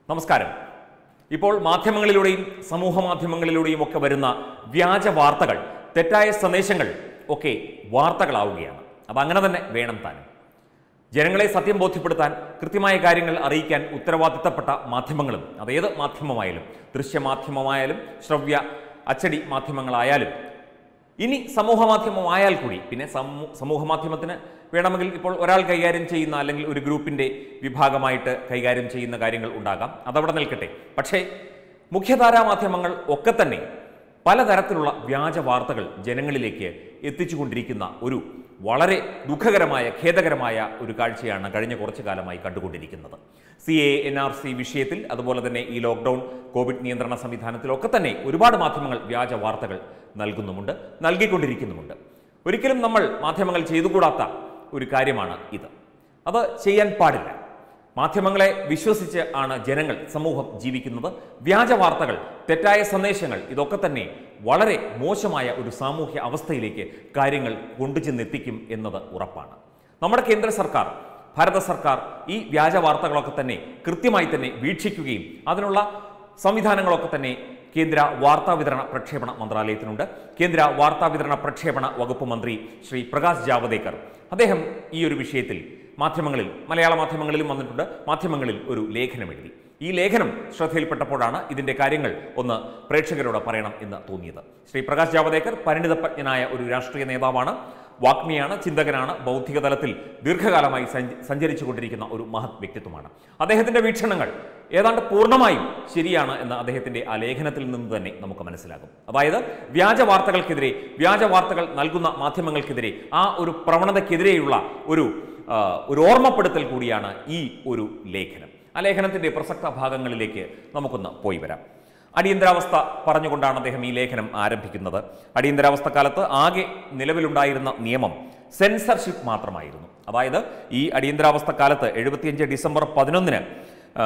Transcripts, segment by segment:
നമസ്കാരം ഇപ്പോൾ മാധ്യമങ്ങളിലൂടെയും സമൂഹ മാധ്യമങ്ങളിലൂടെയും ഒക്കെ വരുന്ന വ്യാജ വാർത്തകൾ തെറ്റായ സന്ദേശങ്ങൾ ഒക്കെ വാർത്തകളാവുകയാണ് അതങ്ങനെ തന്നെ വേണം താനും ജനങ്ങളെ സത്യം ബോധ്യപ്പെടുത്താൻ കൃത്യമായ കാര്യങ്ങൾ അറിയിക്കാൻ ഉത്തരവാദിത്തപ്പെട്ട മാധ്യമങ്ങളും അതേത് മാധ്യമമായാലും ദൃശ്യമാധ്യമമായാലും ശ്രവ്യ അച്ചടി മാധ്യമങ്ങളായാലും ഇനി സമൂഹ മാധ്യമമായാൽ കൂടി പിന്നെ സമൂ സമൂഹ മാധ്യമത്തിന് വേണമെങ്കിൽ ഇപ്പോൾ ഒരാൾ കൈകാര്യം ചെയ്യുന്ന അല്ലെങ്കിൽ ഒരു ഗ്രൂപ്പിൻ്റെ വിഭാഗമായിട്ട് കൈകാര്യം ചെയ്യുന്ന കാര്യങ്ങൾ ഉണ്ടാകാം അതവിടെ നിൽക്കട്ടെ പക്ഷേ മുഖ്യധാരാ മാധ്യമങ്ങൾ ഒക്കെ തന്നെ പലതരത്തിലുള്ള വ്യാജ വാർത്തകൾ ജനങ്ങളിലേക്ക് എത്തിച്ചുകൊണ്ടിരിക്കുന്ന ഒരു വളരെ ദുഃഖകരമായ ഖേദകരമായ ഒരു കാഴ്ചയാണ് കഴിഞ്ഞ കുറച്ചു കാലമായി കണ്ടുകൊണ്ടിരിക്കുന്നത് C A N R C വിഷയത്തിൽ അതുപോലെ തന്നെ ഈ ലോക്ക്ഡൗൺ കോവിഡ് നിയന്ത്രണ സംവിധാനത്തിലൊക്കെ തന്നെ ഒരുപാട് മാധ്യമങ്ങൾ വ്യാജ വാർത്തകൾ നൽകുന്നുമുണ്ട് നൽകിക്കൊണ്ടിരിക്കുന്നുമുണ്ട് ഒരിക്കലും നമ്മൾ മാധ്യമങ്ങൾ ചെയ്തുകൂടാത്ത ഒരു കാര്യമാണ് ഇത് അത് ചെയ്യാൻ പാടില്ല മാധ്യമങ്ങളെ വിശ്വസിച്ച് ആണ് ജനങ്ങൾ സമൂഹം ജീവിക്കുന്നത് വ്യാജ വാർത്തകൾ തെറ്റായ സന്ദേശങ്ങൾ ഇതൊക്കെ തന്നെ വളരെ മോശമായ ഒരു സാമൂഹ്യ അവസ്ഥയിലേക്ക് കാര്യങ്ങൾ കൊണ്ടുചെന്നെത്തിക്കും എന്നത് ഉറപ്പാണ് നമ്മുടെ കേന്ദ്ര സർക്കാർ ഭാരത സർക്കാർ ഈ വ്യാജ വാർത്തകളൊക്കെ തന്നെ കൃത്യമായി തന്നെ വീക്ഷിക്കുകയും അതിനുള്ള സംവിധാനങ്ങളൊക്കെ തന്നെ കേന്ദ്ര വാർത്താ വിതരണ പ്രക്ഷേപണ മന്ത്രാലയത്തിനുണ്ട് കേന്ദ്ര വാർത്താ വിതരണ പ്രക്ഷേപണ വകുപ്പ് മന്ത്രി ശ്രീ പ്രകാശ് ജാവദേക്കർ അദ്ദേഹം ഈ ഒരു വിഷയത്തിൽ മാധ്യമങ്ങളിൽ മലയാള മാധ്യമങ്ങളിലും വന്നിട്ടുണ്ട് മാധ്യമങ്ങളിൽ ഒരു ലേഖനം എഴുതി ഈ ലേഖനം ശ്രദ്ധയിൽപ്പെട്ടപ്പോഴാണ് ഇതിന്റെ കാര്യങ്ങൾ ഒന്ന് പ്രേക്ഷകരോട് പറയണം എന്ന് തോന്നിയത് ശ്രീ പ്രകാശ് ജാവദേക്കർ പരിണിതപ്രജ്ഞനായ ഒരു രാഷ്ട്രീയ നേതാവാണ് വാഗ്മിയാണ് ചിന്തകനാണ് ബൗദ്ധിക തലത്തിൽ ദീർഘകാലമായി സഞ്ച- സഞ്ചരിച്ചു കൊണ്ടിരിക്കുന്ന ഒരു മഹത് വ്യക്തിത്വമാണ് അദ്ദേഹത്തിന്റെ വീക്ഷണങ്ങൾ ഏതാണ്ട് പൂർണ്ണമായും ശരിയാണ് എന്ന് അദ്ദേഹത്തിന്റെ ആ ലേഖനത്തിൽ നിന്ന് തന്നെ നമുക്ക് മനസ്സിലാകും അതായത് വ്യാജ വാർത്തകൾക്കെതിരെ വ്യാജ വാർത്തകൾ നൽകുന്ന മാധ്യമങ്ങൾക്കെതിരെ ആ ഒരു പ്രവണതയ്ക്കെതിരെയുള്ള ഒരു ആ, ഒരു ഓർമ്മപ്പെടുത്തൽ കൂടിയാണ് ഈ ഒരു ലേഖനം ആ ലേഖനത്തിന്റെ പ്രസക്ത ഭാഗങ്ങളിലേക്ക് നമുക്കൊന്ന് പോയി വരാം അടിയന്തരാവസ്ഥ പറഞ്ഞുകൊണ്ടാണ് അദ്ദേഹം ഈ ലേഖനം ആരംഭിക്കുന്നത് അടിയന്തരാവസ്ഥ കാലത്ത് ആകെ നിലവിലുണ്ടായിരുന്ന നിയമം സെൻസർഷിപ്പ് മാത്രമായിരുന്നു അതായത് ഈ അടിയന്തരാവസ്ഥ കാലത്ത് എഴുപത്തിയഞ്ച് ഡിസംബർ പതിനൊന്നിന് ആ,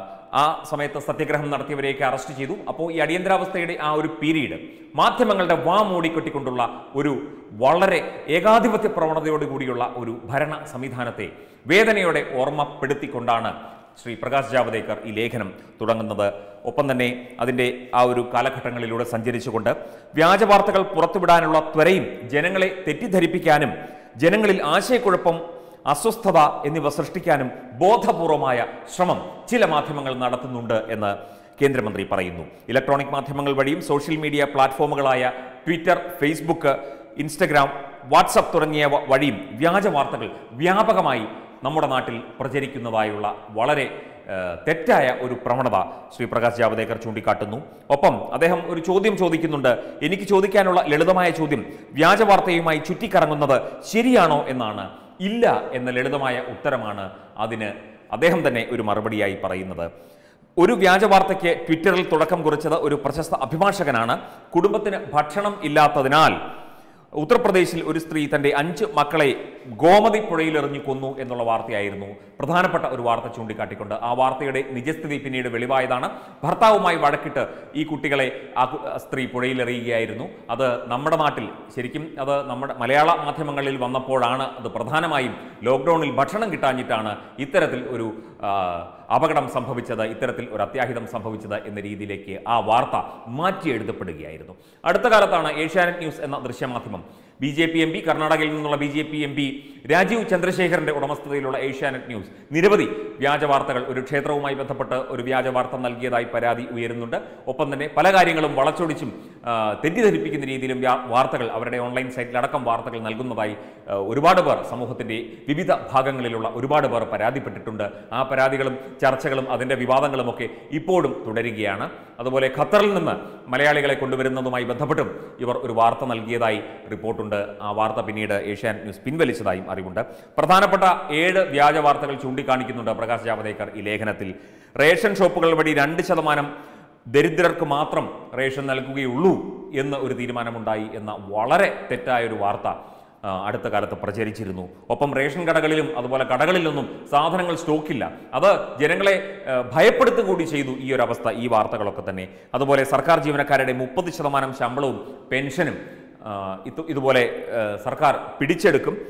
ആ സമയത്ത് സത്യഗ്രഹം നടത്തിയവരെയൊക്കെ അറസ്റ്റ് ചെയ്തു അപ്പോൾ ഈ അടിയന്തരാവസ്ഥയുടെ ആ ഒരു പീരീഡ് മാധ്യമങ്ങളുടെ വാ മൂടിക്കെട്ടിക്കൊണ്ടുള്ള ഒരു വളരെ ഏകാധിപത്യ പ്രവണതയോട് കൂടിയുള്ള ഒരു ഭരണ സംവിധാനത്തെ വേദനയോടെ ഓർമ്മപ്പെടുത്തിക്കൊണ്ടാണ് ശ്രീ പ്രകാശ് ജാവദേക്കർ ഈ ലേഖനം തുടങ്ങുന്നത് ഒപ്പം തന്നെ അതിൻ്റെ ആ ഒരു കാലഘട്ടങ്ങളിലൂടെ സഞ്ചരിച്ചുകൊണ്ട് വ്യാജ വാർത്തകൾ പുറത്തുവിടാനുള്ള ത്വരയും ജനങ്ങളെ തെറ്റിദ്ധരിപ്പിക്കാനും ജനങ്ങളിൽ ആശയക്കുഴപ്പം അസ്വസ്ഥത എന്നിവ സൃഷ്ടിക്കാനും ബോധപൂർവമായ ശ്രമം ചില മാധ്യമങ്ങൾ നടത്തുന്നുണ്ട് എന്ന് കേന്ദ്രമന്ത്രി പറയുന്നു ഇലക്ട്രോണിക് മാധ്യമങ്ങൾ വഴിയും സോഷ്യൽ മീഡിയ പ്ലാറ്റ്ഫോമുകളായ ട്വിറ്റർ ഫേസ്ബുക്ക് ഇൻസ്റ്റഗ്രാം വാട്സപ്പ് തുടങ്ങിയവ വഴിയും വ്യാജ വാർത്തകൾ വ്യാപകമായി നമ്മുടെ നാട്ടിൽ പ്രചരിക്കുന്നതായുള്ള വളരെ ഏഹ്, തെറ്റായ ഒരു പ്രവണത ശ്രീ പ്രകാശ് ജാവദേക്കർ ചൂണ്ടിക്കാട്ടുന്നു ഒപ്പം അദ്ദേഹം ഒരു ചോദ്യം ചോദിക്കുന്നുണ്ട് എനിക്ക് ചോദിക്കാനുള്ള ലളിതമായ ചോദ്യം വ്യാജ വാർത്തയുമായി ചുറ്റിക്കറങ്ങുന്നത് ശരിയാണോ എന്നാണ് ഇല്ല എന്ന ലളിതമായ ഉത്തരമാണ് അതിന് അദ്ദേഹം തന്നെ ഒരു മറുപടിയായി പറയുന്നത് ഒരു വ്യാജ വാർത്തയ്ക്ക് ട്വിറ്ററിൽ തുടക്കം കുറിച്ചത് ഒരു പ്രശസ്ത അഭിഭാഷകനാണ് കുടുംബത്തിന് ഭക്ഷണം ഇല്ലാത്തതിനാൽ ഉത്തർപ്രദേശിൽ ഒരു സ്ത്രീ തന്റെ അഞ്ച് മക്കളെ ഗോമതി പുഴയിലെറിഞ്ഞു കൊന്നു എന്നുള്ള വാർത്തയായിരുന്നു പ്രധാനപ്പെട്ട ഒരു വാർത്ത ചൂണ്ടിക്കാട്ടിക്കൊണ്ട് ആ വാർത്തയുടെ നിജസ്ഥിതി പിന്നീട് വെളിവായതാണ് ഭർത്താവുമായി വഴക്കിട്ട് ഈ കുട്ടികളെ ആ കു- ആ സ്ത്രീ പുഴയിലെറിയുകയായിരുന്നു അത് നമ്മുടെ നാട്ടിൽ ശരിക്കും അത് നമ്മുടെ മലയാള മാധ്യമങ്ങളിൽ വന്നപ്പോഴാണ് അത് പ്രധാനമായും ലോക്ക്ഡൌണിൽ ഭക്ഷണം കിട്ടാഞ്ഞിട്ടാണ് ഇത്തരത്തിൽ ഒരു ആ, അപകടം സംഭവിച്ചത് ഇത്തരത്തിൽ ഒരു അത്യാഹിതം സംഭവിച്ചത് എന്ന രീതിയിലേക്ക് ആ വാർത്ത മാറ്റി എഴുതപ്പെടുകയായിരുന്നു അടുത്ത കാലത്താണ് ഏഷ്യാനെറ്റ് ന്യൂസ് എന്ന ദൃശ്യമാധ്യമം B J P M P കർണാടകയിൽ നിന്നുള്ള B J P M P Rajeev ചന്ദ്രശേഖരന്റെ ഉടമസ്ഥതയിലുള്ള ഏഷ്യാനെറ്റ് ന്യൂസ് നിരവധി വ്യാജ വാർത്തകൾ ഒരു ക്ഷേത്രവുമായി ബന്ധപ്പെട്ട് ഒരു വ്യാജ വാർത്ത നൽകിയതായി പരാതി ഉയരുന്നുണ്ട് ഒപ്പം തന്നെ പല കാര്യങ്ങളും വളച്ചൊടിച്ചും ആ, തെറ്റിദ്ധരിപ്പിക്കുന്ന രീതിയിലും വ്യാ- വാർത്തകൾ അവരുടെ ഓൺലൈൻ സൈറ്റിലടക്കം വാർത്തകൾ നൽകുന്നതായി ആ, ഒരുപാട് പേർ സമൂഹത്തിന്റെ വിവിധ ഭാഗങ്ങളിലുള്ള ഒരുപാട് പേർ പരാതിപ്പെട്ടിട്ടുണ്ട് ആ പരാതികളും ചർച്ചകളും അതിന്റെ വിവാദങ്ങളും ഒക്കെ ഇപ്പോഴും തുടരുകയാണ് അതുപോലെ ഖത്തറിൽ നിന്ന് മലയാളികളെ കൊണ്ടുവരുന്നതുമായി ബന്ധപ്പെട്ടും ഇവർ ഒരു വാർത്ത നൽകിയതായി റിപ്പോർട്ടുണ്ട് ആ വാർത്ത പിന്നീട് ഏഷ്യാനെറ്റ് ന്യൂസ് പിൻവലിച്ചതായും അറിവുണ്ട് പ്രധാനപ്പെട്ട ഏഴ് വ്യാജ വാർത്തകൾ ചൂണ്ടിക്കാണിക്കുന്നുണ്ട് പ്രകാശ് ജാവദേക്കർ ഈ ലേഖനത്തിൽ റേഷൻ ഷോപ്പുകൾ വഴി രണ്ട് ശതമാനം ദരിദ്രർക്ക് മാത്രം റേഷൻ നൽകുകയുള്ളൂ എന്ന് ഒരു തീരുമാനമുണ്ടായി എന്ന വളരെ തെറ്റായ ഒരു വാർത്ത ആ, അടുത്ത കാലത്ത് പ്രചരിച്ചിരുന്നു ഒപ്പം റേഷൻ കടകളിലും അതുപോലെ കടകളിലൊന്നും സാധനങ്ങൾ സ്റ്റോക്കില്ല അത് ജനങ്ങളെ ആ, ഭയപ്പെടുത്തുക കൂടി ചെയ്തു ഈ ഒരു അവസ്ഥ ഈ വാർത്തകളൊക്കെ തന്നെ അതുപോലെ സർക്കാർ ജീവനക്കാരുടെ മുപ്പത് ശതമാനം ശമ്പളവും പെൻഷനും ആ, ഇത് ഇതുപോലെ ആ, സർക്കാർ പിടിച്ചെടുക്കും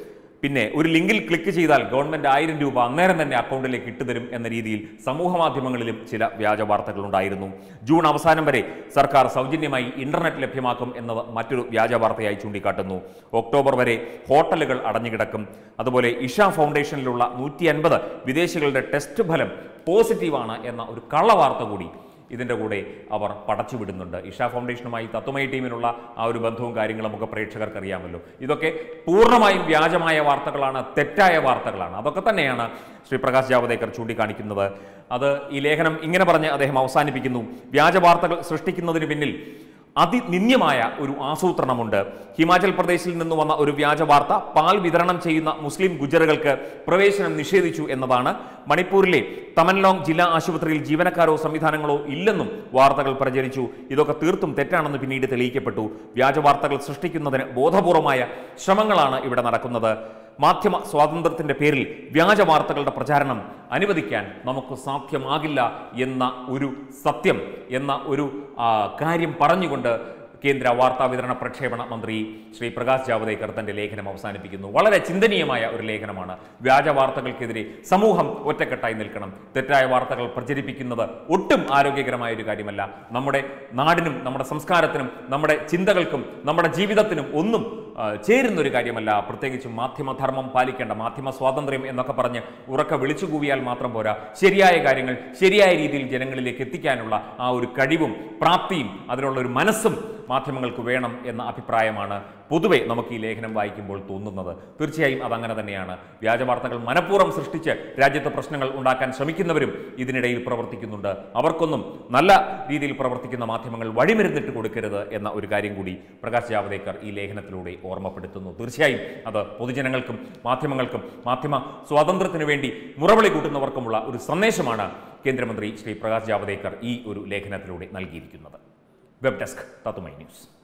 പിന്നെ ഒരു ലിങ്കിൽ ക്ലിക്ക് ചെയ്താൽ ഗവൺമെന്റ് ആയിരം രൂപ അന്നേരം തന്നെ അക്കൗണ്ടിലേക്ക് ഇട്ടുതരും എന്ന രീതിയിൽ സമൂഹ മാധ്യമങ്ങളിലും ചില വ്യാജ വാർത്തകൾ ഉണ്ടായിരുന്നു ജൂൺ അവസാനം വരെ സർക്കാർ സൗജന്യമായി ഇന്റർനെറ്റ് ലഭ്യമാക്കും എന്നത് മറ്റൊരു വ്യാജ വാർത്തയായി ചൂണ്ടിക്കാട്ടുന്നു ഒക്ടോബർ വരെ ഹോട്ടലുകൾ അടഞ്ഞുകിടക്കും അതുപോലെ ഇഷ ഫൗണ്ടേഷനിലുള്ള നൂറ്റി അൻപത് വിദേശികളുടെ ടെസ്റ്റ് ഫലം പോസിറ്റീവാണ് എന്ന ഒരു കള്ളവാർത്ത കൂടി ഇതിൻ്റെ കൂടെ അവർ പടച്ചുവിടുന്നുണ്ട് ഇഷ ഫൗണ്ടേഷനുമായി തത്വമയി ടീമിനുള്ള ആ ഒരു ബന്ധവും കാര്യങ്ങളും ഒക്കെ പ്രേക്ഷകർക്ക് അറിയാമല്ലോ ഇതൊക്കെ പൂർണ്ണമായും വ്യാജമായ വാർത്തകളാണ് തെറ്റായ വാർത്തകളാണ് അതൊക്കെ തന്നെയാണ് ശ്രീ പ്രകാശ് ജാവദേക്കർ ചൂണ്ടിക്കാണിക്കുന്നത് അത് ഈ ലേഖനം ഇങ്ങനെ പറഞ്ഞ് അദ്ദേഹം അവസാനിപ്പിക്കുന്നു വ്യാജ വാർത്തകൾ സൃഷ്ടിക്കുന്നതിന് പിന്നിൽ അതിനിന്യമായ ഒരു ആസൂത്രണമുണ്ട് ഹിമാചൽ പ്രദേശിൽ നിന്ന് വന്ന ഒരു വ്യാജ വാർത്ത പാൽ വിതരണം ചെയ്യുന്ന മുസ്ലിം ഗുജറുകൾക്ക് പ്രവേശനം നിഷേധിച്ചു എന്നതാണ് മണിപ്പൂരിലെ തമൻലോങ് ജില്ലാ ആശുപത്രിയിൽ ജീവനക്കാരോ സംവിധാനങ്ങളോ ഇല്ലെന്നും വാർത്തകൾ പ്രചരിച്ചു ഇതൊക്കെ തീർത്തും തെറ്റാണെന്ന് പിന്നീട് തെളിയിക്കപ്പെട്ടു വ്യാജ വാർത്തകൾ സൃഷ്ടിക്കുന്നതിന് ബോധപൂർവമായ ശ്രമങ്ങളാണ് ഇവിടെ നടക്കുന്നത് മാധ്യമ സ്വാതന്ത്ര്യത്തിന്റെ പേരിൽ വ്യാജ വാർത്തകളുടെ പ്രചാരണം അനുവദിക്കാൻ നമുക്ക് സാധ്യമാകില്ല എന്ന ഒരു സത്യം എന്ന ഒരു ആ, കാര്യം പറഞ്ഞുകൊണ്ട് കേന്ദ്ര വാർത്താ വിതരണ പ്രക്ഷേപണ മന്ത്രി ശ്രീ പ്രകാശ് ജാവദേക്കർ തന്റെ ലേഖനം അവസാനിപ്പിക്കുന്നു വളരെ ചിന്തനീയമായ ഒരു ലേഖനമാണ് വ്യാജ വാർത്തകൾക്കെതിരെ സമൂഹം ഒറ്റക്കെട്ടായി നിൽക്കണം തെറ്റായ വാർത്തകൾ പ്രചരിപ്പിക്കുന്നത് ഒട്ടും ആരോഗ്യകരമായ ഒരു കാര്യമല്ല നമ്മുടെ നാടിനും നമ്മുടെ സംസ്കാരത്തിനും നമ്മുടെ ചിന്തകൾക്കും നമ്മുടെ ജീവിതത്തിനും ഒന്നും ആ, ചേരുന്ന ഒരു കാര്യമല്ല പ്രത്യേകിച്ചും മാധ്യമധർമ്മം പാലിക്കേണ്ട മാധ്യമ സ്വാതന്ത്ര്യം എന്നൊക്കെ പറഞ്ഞ് ഉറക്കെ വിളിച്ചു കൂവിയാൽ മാത്രം പോരാ ശരിയായ കാര്യങ്ങൾ ശരിയായ രീതിയിൽ ജനങ്ങളിലേക്ക് എത്തിക്കാനുള്ള ആ ഒരു കഴിവും പ്രാപ്തിയും അതിനുള്ള ഒരു മനസ്സും മാധ്യമങ്ങൾക്ക് വേണം എന്ന അഭിപ്രായമാണ് പൊതുവെ നമുക്ക് ഈ ലേഖനം വായിക്കുമ്പോൾ തോന്നുന്നത് തീർച്ചയായും അതങ്ങനെ തന്നെയാണ് വ്യാജ വാർത്തകൾ മനഃപൂർവ്വം സൃഷ്ടിച്ച് രാജ്യത്ത് പ്രശ്നങ്ങൾ ഉണ്ടാക്കാൻ ശ്രമിക്കുന്നവരും ഇതിനിടയിൽ പ്രവർത്തിക്കുന്നുണ്ട് അവർക്കൊന്നും നല്ല രീതിയിൽ പ്രവർത്തിക്കുന്ന മാധ്യമങ്ങൾ വഴിമരുന്നിട്ട് കൊടുക്കരുത് എന്ന ഒരു കാര്യം കൂടി പ്രകാശ് ജാവദേക്കർ ഈ ലേഖനത്തിലൂടെ ഓർമ്മപ്പെടുത്തുന്നു തീർച്ചയായും അത് പൊതുജനങ്ങൾക്കും മാധ്യമങ്ങൾക്കും മാധ്യമ സ്വാതന്ത്ര്യത്തിനു വേണ്ടി മുറവിളി കൂട്ടുന്നവർക്കുമുള്ള ഒരു സന്ദേശമാണ് കേന്ദ്രമന്ത്രി ശ്രീ പ്രകാശ് ജാവദേക്കർ ഈ ഒരു ലേഖനത്തിലൂടെ നൽകിയിരിക്കുന്നത് വെബ് ഡെസ്ക് തത്തുമൈ ന്യൂസ്